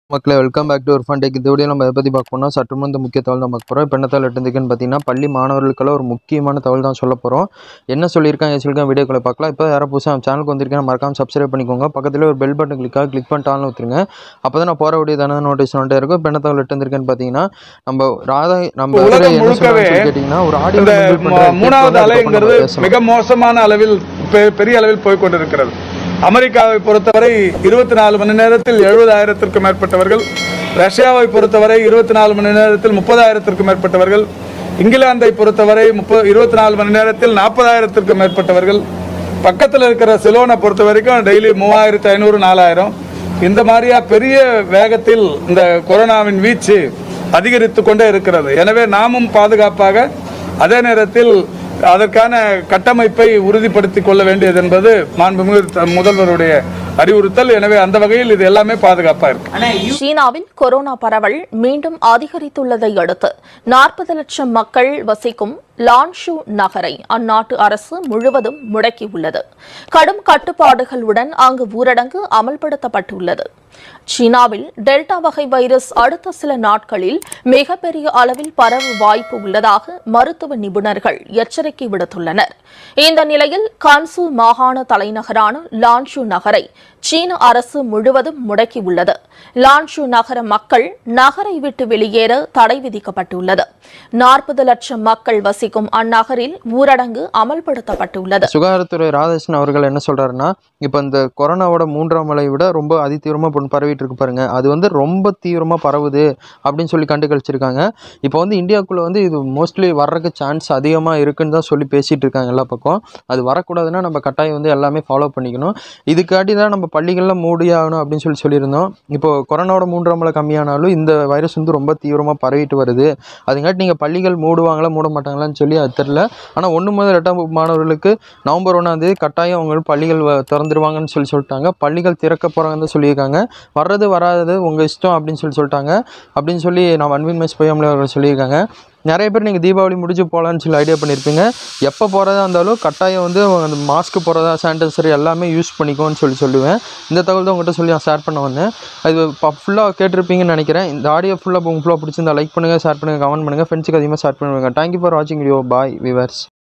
மக்களே welcome back to ஒரு fun tag இந்த வீடியோ நம்ம எதை பற்றி பார்க்க போனால் சற்று முன் இந்த முக்கிய தகவல் தான் பார்க்க போகிறோம் இப்போ என்ன தகவல் எடுத்துருக்குன்னு பார்த்தீங்கன்னா பள்ளி மாணவர்களுக்கெல்லாம் ஒரு முக்கியமான தகவல் தான் சொல்ல போகிறோம் என்ன சொல்லியிருக்காங்க ஏன் சொல்லியிருக்காங்க வீடியோக்குள்ள பார்க்கலாம் இப்போ யாரும் புதுசாக நம்ம சேனலுக்கு வந்திருக்கேன் மறக்காம சப்ஸ்கிரைப் பண்ணிக்கோங்க பக்கத்தில் ஒரு பெல் பட்டன் கிளிக்காக கிளிக் பண்ணிட்டு ஆன்ல ஊற்றுருங்க அப்போ தான் நான் போகிற வீடியோ தானே நோட்டீஸ் வந்துட்டே இருக்கும் இப்போ என்ன தகவல் எடுத்துருக்கேன்னு பார்த்தீங்கன்னா நம்ம ராதா நம்ம உலகம் என்ன முழுக்கவே சொல்றாங்கன்னு சொல்லி கேட்டிங்கன்னா ஒரு ஆடியோ இந்த ம- மூணாவது அலைங்கிறது மிக மோசமான அளவில் பெ- பெரிய அளவில் போய் கொண்டிருக்கிறது அமெரிக்காவை பொறுத்தவரை இருபத்தி நாலு மணி நேரத்தில் எழுபதாயிரத்திற்கும் மேற்பட்டவர்கள் ரஷ்யாவை பொறுத்தவரை இருபத்தி நாலு மணி நேரத்தில் முப்பதாயிரத்திற்கும் மேற்பட்டவர்கள் இங்கிலாந்தை பொறுத்தவரை முப்பது இருபத்தி நாலு மணி நேரத்தில் நாற்பதாயிரத்திற்கும் மேற்பட்டவர்கள் பக்கத்தில் இருக்கிற சிலோனை பொறுத்த வரைக்கும் டெய்லி மூவாயிரத்து ஐநூறு நாலாயிரம் இந்த மாதிரியா பெரிய வேகத்தில் இந்த கொரோனாவின் வீச்சு அதிகரித்து கொண்டே இருக்கிறது எனவே நாமும் பாதுகாப்பாக அதே நேரத்தில் அதற்கான கட்டமைப்பை உறுதிப்படுத்திக் கொள்ள வேண்டியது என்பது மாண்புமிகு த- முதல்வருடைய அறிவுறுத்தல் எனவே அந்த வகையில் இது எல்லாமே பாதுகாப்பா இருக்கு சீனாவில் கொரோனா பரவல் மீண்டும் அதிகரித்துள்ளதை அடுத்து நாற்பது லட்சம் மக்கள் வசிக்கும் லான்ஷு நகரை அந்நாட்டு அரசு முழுவதும் முடக்கியுள்ளது கடும் கட்டுப்பாடுகளுடன் அங்கு ஊரடங்கு அமல்படுத்தப்பட்டுள்ளது சீனாவில் டெல்டா வகை வைரஸ் அடுத்த சில நாட்களில் மிகப்பெரிய அளவில் பரவ வாய்ப்பு உள்ளதாக மருத்துவ நிபுணர்கள் எச்சரிக்கை விடுத்துள்ளனர் இந்த நிலையில் கான்சு மாகாண தலைநகரான லான்ஷு நகரை சீன அரசு முழுவதும் முடக்கியுள்ளது லான்ஷு நகர மக்கள் நகரை விட்டு வெளியேற தடை விதிக்கப்பட்டுள்ளது நாற்பது லட்சம் மக்கள் வசிக்கும் அந்நகரில் ஊரடங்கு அமல்படுத்தப்பட்டுள்ளது சுகாதாரத்துறை ராதாகிருஷ்ணன் அவர்கள் என்ன சொல்றாருன்னா இப்போ இந்த கொரோனாவோட மூன்றாம் அலை விட ரொம்ப அதிதீவிரமாக இப்போ பரவிட்டு இருக்கு பாருங்க அது வந்து ரொம்ப தீவிரமாக பரவுது அப்படின்னு சொல்லி கண்டு கழிச்சிருக்காங்க இப்போ வந்து இந்தியாவுக்குள்ள வந்து இது மோஸ்ட்லி வர்றதுக்கு சான்ஸ் அதிகமாக இருக்குன்னு தான் சொல்லி பேசிட்டு இருக்காங்க எல்லா பக்கம் அது வரக்கூடாதுன்னா நம்ம கட்டாயம் வந்து எல்லாமே ஃபாலோ பண்ணிக்கணும் இதுக்காட்டி தான் நம்ம பள்ளிகளில் மூடி ஆகணும் அப்படின்னு சொல்லி சொல்லியிருந்தோம் இப்போ கொரோனாவோட மூன்றாம் அலை கம்மியானாலும் இந்த வைரஸ் வந்து ரொம்ப தீவிரமாக பரவிட்டு வருது அதுங்காட்டி நீங்கள் பள்ளிகள் மூடுவாங்களா மூட மாட்டாங்களான்னு சொல்லி அது தெரில ஆனால் ஒன்று முதல் எட்டாம் வகுப்பு மாணவர்களுக்கு நவம்பர் ஒன்றாம் தேதி கட்டாயம் அவங்க பள்ளிகள் வ- திறந்துருவாங்கன்னு சொல்லி சொல்லிட்டாங்க பள்ளிகள் திறக்க போகிறாங்கன்னு தான் சொல்லியிருக்காங்க வர்றது வராதது உங்கள் இஷ்டம் அப்படின்னு சொல்லி சொல்லிட்டாங்க அப்படின்னு சொல்லி நான் அன்பின் மெஸ் பொய்யாமலே அவர்கள் சொல்லியிருக்காங்க நிறைய பேர் நீங்கள் தீபாவளி முடிஞ்சு போகலான்னு சொல்லி ஐடியா பண்ணியிருப்பீங்க எப்போ போகிறதா இருந்தாலும் கட்டாயம் வந்து அந்த மாஸ்க் போகிறதா சானிடைசர் எல்லாமே யூஸ் பண்ணிக்கோன்னு சொல்லி சொல்லுவேன் இந்த தகவல் தான் உங்கள்கிட்ட சொல்லி நான் ஷேர் பண்ண வந்தேன் அது ஃபுல்லாக கேட்டிருப்பீங்கன்னு நினைக்கிறேன் இந்த ஆடியோ ஃபுல்லாக உங்களுக்கு ஃபுல்லாக பிடிச்சிருந்தா லைக் பண்ணுங்கள் ஷேர் பண்ணுங்கள் கமெண்ட் பண்ணுங்கள் ஃப்ரெண்ட்ஸுக்கு அதிகமாக ஷேர் பண்ணுவாங்க தேங்க்யூ ஃபார் வாட்சிங் வீடியோ பாய் விவர்ஸ்